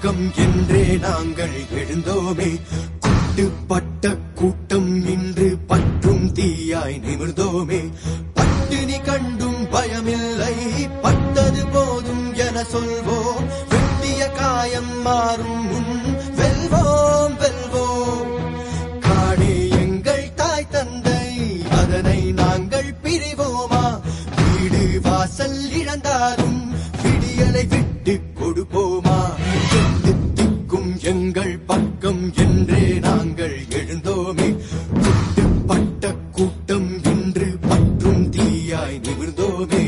பக்கம் என்றே நாங்கள் எழுந்தோமே குட்டுப்பட்ட கூட்டம் இன்று பற்றும் தீயாய் நிமிர்ந்தோமே பட்டினி கண்டும் பயமில்லை பட்டது போதும் என சொல்வோம் வெட்டிய காயம் மாறும் முன் வெல்வோம் வெல்வோம் காணே எங்கள் தாய் தந்தை அதனை நாங்கள் பிரிவோமா வீடு வாசல் இழந்தாலும் விடியலை விட்டு கொடுப்போமா எட்டு திக்கும் எங்கள் பக்கம் என்றே நாங்கள் எழுந்தோமே குட்டுப்பட்ட கூட்டம் இன்று பற்றும் தீயாய் நிமிர்ந்தோமே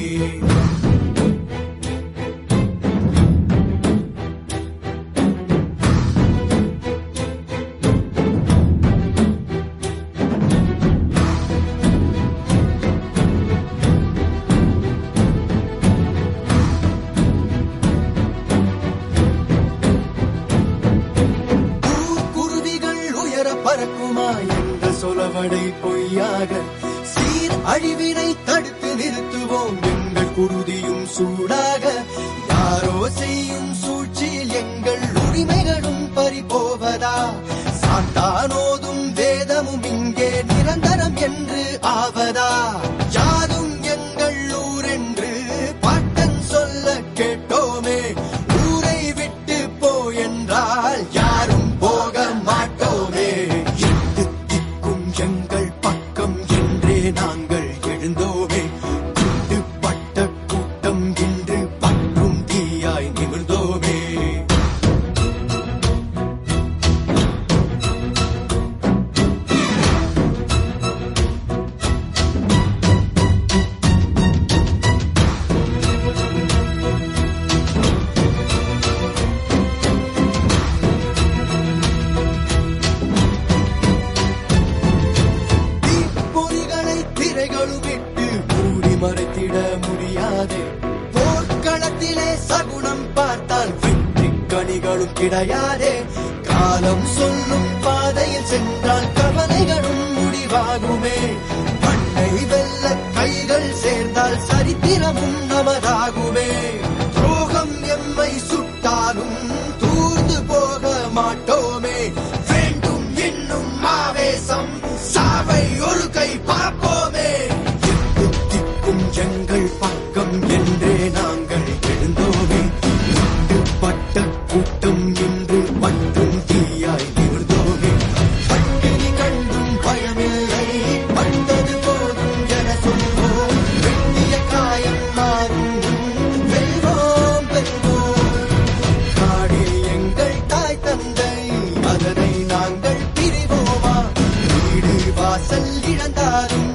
குருவிகள் உயர பறக்குமா என்ற சொலவடை பொய்யாக சீர் அழிவினை தடுத்து நிறுத்துவோம் எங்கள் குருதியும் சூடாக யாரோ செய்யும் சூழ்ச்சியில் எங்கள் உரிமைகளும் பறிபோவதா சாத்தானோதும் வேதமும் இங்கே நிரந்தரம் என்று ஆவதா யாரும் எங்கள் ஊரென்று பாட்டன் சொல்ல கேட்டோமே ஊரை விட்டு போ என்றால் யாரும் போக மாட்டோமே எட்டு திக்கும் எங்கள் பக்கம் என்றே நாங்கள் எழுந்தோமே குட்டுப்பட்ட கூட்டம் இன்று பற்றும் தீயாய் நிமிர்ந்தோமே தீப்பொறிகளை திரைகளும் விட்டு மூடி மறைத்திட முடியாது போர்க்களத்திலே சகுனம் பார்த்தால் வெற்றி கனிகளும் கிடையாதே காலம் சொல்லும் பாதையில் சென்றால் கவலைகளும் முடிவாகுமே மண்ணை வெல்ல கைகள் சேர்ந்தால் சரித்திரமும் நமதாகுமே துரோகம் எம்மை சுட்டாலும் தூர்ந்து போக மாட்டோமே வேண்டும் இன்னும் ஆவேசம் சாவை ஒரு கை பார்ப்போமே எட்டு திக்கும் எங்கள் பக்கம் என்றே நாங்கள் எழுந்தோமே பட்ட கூட்டம் இன்று பற்றும் தீயாய் நிமிர்ந்தோமே பட்டினி கண்டும் பயமில்லை பட்டது போதும் என சொல்வோம் வெட்டிய காயம் மாறும் வெல்வோம் வெல்வோம் நாடே எங்கள் தாய் தந்தை அதனை நாங்கள் பிரிவோமா வீடு வாசல் இழந்தாலும்